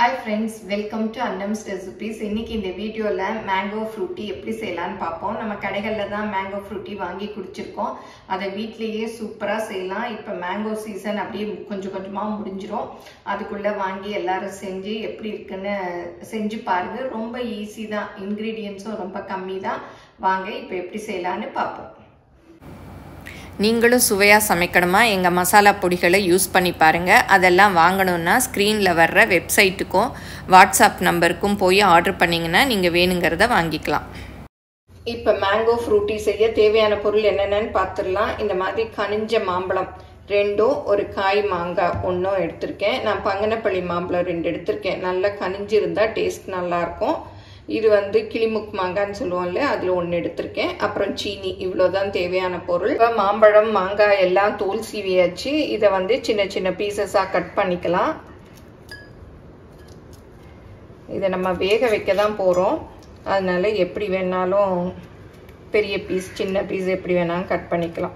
hi friends welcome to Annam's recipes இன்னைக்கு இந்த வீடியோவில் மேங்கோ ஃப்ரூட்டி எப்படி செய்யலான்னு பார்ப்போம் நம்ம கடைகளில் தான் மேங்கோ ஃப்ரூட்டி வாங்கி குடிச்சிருக்கோம் அதை வீட்லேயே சூப்பராக செய்யலாம் இப்போ மேங்கோ சீசன் அப்படியே கொஞ்சம் கொஞ்சமாக முடிஞ்சிரும் அதுக்குள்ளே வாங்கி எல்லாரும் செஞ்சு எப்படி இருக்குன்னு செஞ்சு பாருங்கள் ரொம்ப ஈஸி தான் இன்க்ரீடியன்ஸும் ரொம்ப கம்மி தான் வாங்க இப்போ எப்படி செய்யலான்னு பார்ப்போம் நீங்களும் சுவையாக சமைக்கணுமா எங்கள் மசாலா பொடிகளை யூஸ் பண்ணி பாருங்கள் அதெல்லாம் வாங்கணுன்னா ஸ்க்ரீனில் வர்ற வெப்சைட்டுக்கும் வாட்ஸ்அப் நம்பருக்கும் போய் ஆர்டர் பண்ணிங்கன்னா நீங்கள் வேணுங்கிறத வாங்கிக்கலாம் இப்போ மேங்கோ ஃப்ரூட்டி செய்ய தேவையான பொருள் என்னென்னு பார்த்துடலாம் இந்த மாதிரி கனிஞ்ச மாம்பழம் ரெண்டும் ஒரு காய் மாங்காய் ஒன்றும் எடுத்திருக்கேன் நான் பங்கனப்பள்ளி மாம்பழம் ரெண்டு எடுத்திருக்கேன் நல்லா கனிஞ்சிருந்தா டேஸ்ட் நல்லாயிருக்கும் இது வந்து கிளிமுக் மாங்கான்னு சொல்லுவோம்ல அதில் ஒன்று எடுத்திருக்கேன் அப்புறம் சீனி இவ்வளோதான் தேவையான பொருள் இப்போ மாம்பழம் மாங்காய் எல்லாம் தோல் சீவியாச்சு இதை வந்து சின்ன சின்ன பீசஸாக கட் பண்ணிக்கலாம் இதை நம்ம வேக வைக்க தான் போகிறோம் அதனால எப்படி வேணாலும் பெரிய பீஸ் சின்ன பீஸ் எப்படி வேணாலும் கட் பண்ணிக்கலாம்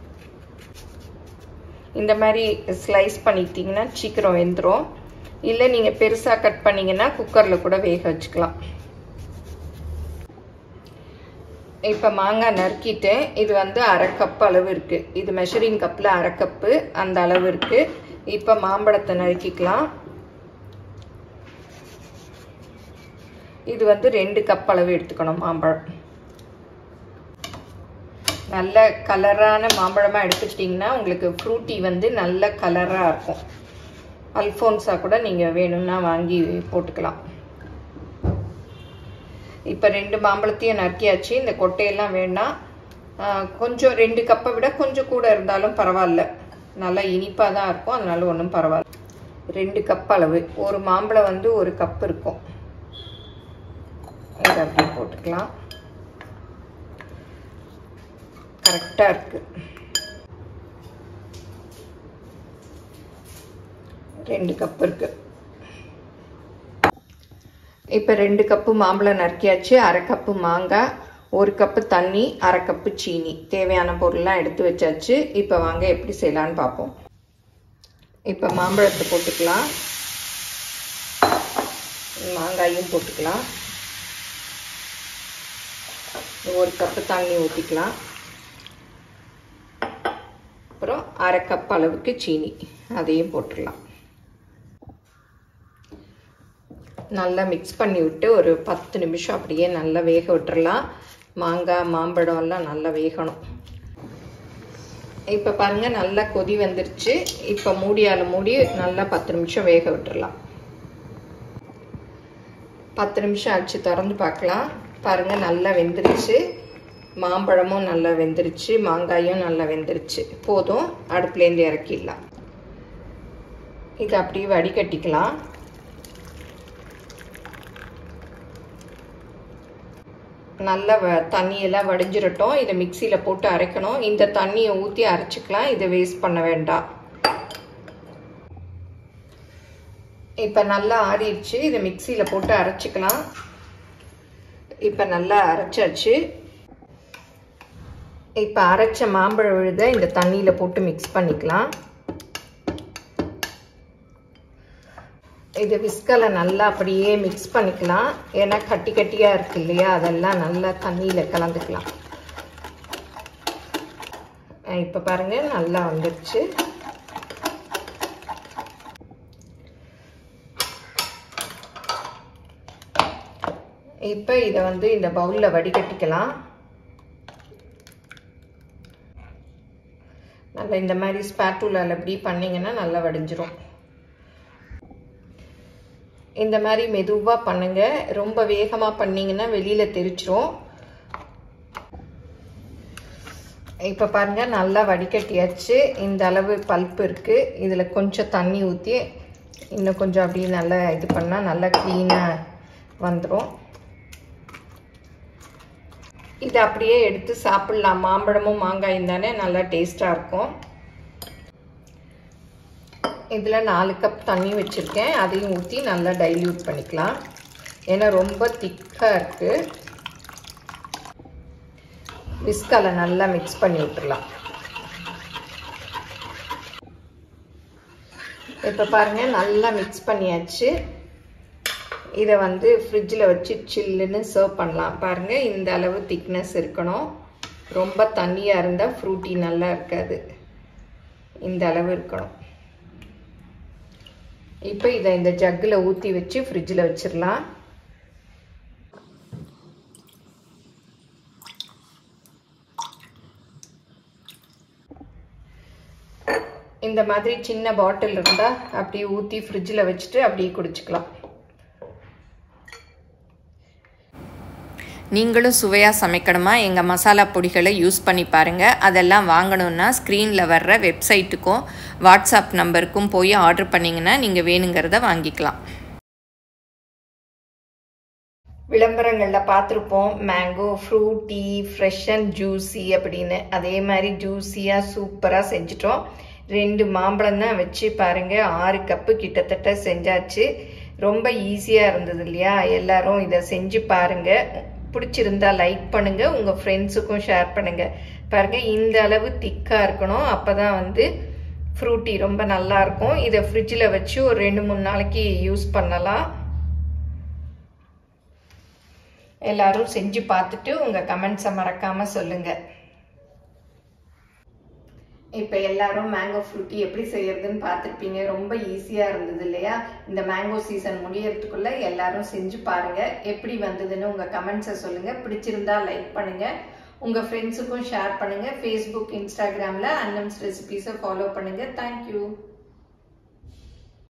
இந்த மாதிரி ஸ்லைஸ் பண்ணிக்கிட்டிங்கன்னா சீக்கிரம் வெந்துடும் இல்லை நீங்கள் பெருசாக கட் பண்ணிங்கன்னா குக்கரில் கூட வேக வச்சுக்கலாம் இப்போ மாங்காய் நறுக்கிட்டேன் இது வந்து அரை கப் அளவு இருக்குது இது மெஷரிங் கப்பில் அரை கப்பு அந்த அளவு இருக்குது இப்போ மாம்பழத்தை நறுக்கிக்கலாம் இது வந்து ரெண்டு கப் அளவு எடுத்துக்கணும் மாம்பழம் நல்ல கலரான மாம்பழமாக எடுத்துக்கிட்டிங்கன்னா உங்களுக்கு ஃப்ரூட்டி வந்து நல்ல கலராக இருக்கும் அல்ஃபோன்ஸா கூட நீங்கள் வேணும்னா வாங்கி போட்டுக்கலாம் இப்போ ரெண்டு மாம்பழத்தையும் நறுக்கியாச்சு இந்த கொட்டையெல்லாம் வேண்டாம் கொஞ்சம் ரெண்டு கப்பை விட கொஞ்சம் கூட இருந்தாலும் பரவாயில்ல நல்லா இனிப்பாக தான் இருக்கும் அதனால ஒன்றும் பரவாயில்ல ரெண்டு கப் அளவு ஒரு மாம்பழம் வந்து ஒரு கப் இருக்கும் இதை அப்படி போட்டுக்கலாம் கரெக்டாக இருக்குது ரெண்டு கப் இருக்குது இப்போ ரெண்டு கப்பு மாம்பழம் நறுக்கியாச்சு அரை கப்பு மாங்காய் ஒரு கப்பு தண்ணி அரை கப்பு சீனி தேவையான பொருள்லாம் எடுத்து வச்சாச்சு இப்போ வாங்க எப்படி செய்யலான்னு பார்ப்போம் இப்போ மாம்பழத்தை போட்டுக்கலாம் மாங்காயும் போட்டுக்கலாம் ஒரு கப்பு தண்ணி ஊற்றிக்கலாம் அப்புறம் அரை கப் அளவுக்கு சீனி அதையும் போட்டுடலாம் நல்லா மிக்ஸ் பண்ணி விட்டு ஒரு பத்து நிமிஷம் அப்படியே நல்லா வேக விட்டுறலாம் மாங்காய் மாம்பழம் எல்லாம் நல்லா வேகணும் இப்போ பாருங்கள் நல்லா கொதி வந்துருச்சு இப்போ மூடியால் மூடி நல்லா பத்து நிமிஷம் வேக விட்டுறலாம் பத்து நிமிஷம் ஆச்சு திறந்து பார்க்கலாம் பாருங்கள் நல்லா வெந்துருச்சு மாம்பழமும் நல்லா வெந்துருச்சு மாங்காயும் நல்லா வெந்துருச்சு போதும் அடுப்புலேருந்து இறக்கிடலாம் இது அப்படியே வடிகட்டிக்கலாம் நல்ல வ தண்ணியெல்லாம் வடிஞ்சிரட்டும் இதை மிக்சியில் போட்டு அரைக்கணும் இந்த தண்ணியை ஊற்றி அரைச்சிக்கலாம் இதை வேஸ்ட் பண்ண வேண்டாம் இப்போ நல்லா ஆறிடுச்சு இதை மிக்சியில் போட்டு அரைச்சிக்கலாம் இப்போ நல்லா அரைச்சாச்சு இப்போ அரைச்ச மாம்பழம் விழுத இந்த தண்ணியில் போட்டு மிக்ஸ் பண்ணிக்கலாம் இது விஸ்கில் நல்லா அப்படியே மிக்ஸ் பண்ணிக்கலாம் ஏன்னா கட்டி கட்டியாக இருக்கு இல்லையா அதெல்லாம் நல்லா தண்ணியில் கலந்துக்கலாம் இப்போ பாருங்கள் நல்லா வந்துடுச்சு இப்போ இதை வந்து இந்த பவுலில் வடிகட்டிக்கலாம் நல்லா இந்த மாதிரி ஸ்பேட்டூலால் இப்படி பண்ணிங்கன்னா நல்லா வடிஞ்சிரும் இந்த மாதிரி மெதுவாக பண்ணுங்க ரொம்ப வேகமாக பண்ணிங்கன்னா வெளியில் தெரிச்சிரும் இப்போ பாருங்கள் நல்லா வடிகட்டியாச்சு இந்த அளவு பல்ப்பு இருக்குது இதில் கொஞ்சம் தண்ணி ஊற்றி இன்னும் கொஞ்சம் அப்படியே நல்லா இது பண்ணால் நல்லா க்ளீனாக வந்துடும் இதை அப்படியே எடுத்து சாப்பிட்லாம் மாம்பழமும் மாங்காயும் தானே நல்லா டேஸ்ட்டாக இருக்கும் இதில் நாலு கப் தண்ணி வச்சுருக்கேன் அதையும் ஊற்றி நல்லா டைல்யூட் பண்ணிக்கலாம் ஏன்னா ரொம்ப திக்காக இருக்குது விஸ்கால நல்லா மிக்ஸ் பண்ணி விட்டுடலாம் இப்போ பாருங்கள் நல்லா மிக்ஸ் பண்ணியாச்சு இதை வந்து ஃப்ரிட்ஜில் வச்சு சில்லுன்னு சர்வ் பண்ணலாம் பாருங்கள் இந்த அளவு திக்னஸ் இருக்கணும் ரொம்ப தண்ணியாக இருந்தால் ஃப்ரூட்டி நல்லா இருக்காது இந்த அளவு இருக்கணும் இப்போ இதை இந்த ஜக்கில் ஊற்றி வச்சு ஃப்ரிட்ஜில் வச்சிடலாம் இந்த மாதிரி சின்ன பாட்டில் இருந்தால் அப்படியே ஊற்றி ஃப்ரிட்ஜில் வச்சுட்டு அப்படியே குடிச்சிக்கலாம் நீங்களும் சுவையாக சமைக்கணுமா எங்கள் மசாலா பொடிகளை யூஸ் பண்ணி பாருங்கள் அதெல்லாம் வாங்கணுன்னா ஸ்க்ரீனில் வர்ற வெப்சைட்டுக்கும் வாட்ஸ்அப் நம்பருக்கும் போய் ஆர்டர் பண்ணிங்கன்னா நீங்கள் வேணுங்கிறத வாங்கிக்கலாம் விளம்பரங்களில் பார்த்துருப்போம் mango Frooti fresh and juicy அப்படின்னு அதே மாதிரி ஜூஸியாக சூப்பராக செஞ்சிட்டோம் ரெண்டு மாம்பழம் தான் வச்சு பாருங்கள் ஆறு கப்பு கிட்டத்தட்ட செஞ்சாச்சு ரொம்ப ஈஸியாக இருந்தது இல்லையா எல்லாரும் இதை செஞ்சு பாருங்கள் பிடிச்சிருந்தா லைக் பண்ணுங்கள் உங்கள் ஃப்ரெண்ட்ஸுக்கும் ஷேர் பண்ணுங்கள் பாருங்கள் இந்த அளவு திக்காக இருக்கணும் அப்போ தான் வந்து ஃப்ரூட்டி ரொம்ப நல்லாயிருக்கும் இதை ஃப்ரிட்ஜில் வச்சு ஒரு ரெண்டு மூணு நாளைக்கு யூஸ் பண்ணலாம் எல்லாரும் செஞ்சு பார்த்துட்டு உங்கள் கமெண்ட்ஸை மறக்காமல் சொல்லுங்கள் இப்போ எல்லாரும் மேங்கோ ஃப்ரூட்டி எப்படி செய்யறதுன்னு பார்த்துருப்பீங்க ரொம்ப ஈஸியாக இருந்தது இல்லையா இந்த மேங்கோ சீசன் முடியறதுக்குள்ள எல்லாரும் செஞ்சு பாருங்க எப்படி வந்ததுன்னு உங்கள் கமெண்ட்ஸை சொல்லுங்கள் பிடிச்சிருந்தா லைக் பண்ணுங்கள் உங்கள் ஃப்ரெண்ட்ஸுக்கும் ஷேர் பண்ணுங்கள் ஃபேஸ்புக் இன்ஸ்டாகிராமில் அன்னம்ஸ் ரெசிபீஸை ஃபாலோ பண்ணுங்கள் தேங்க்யூ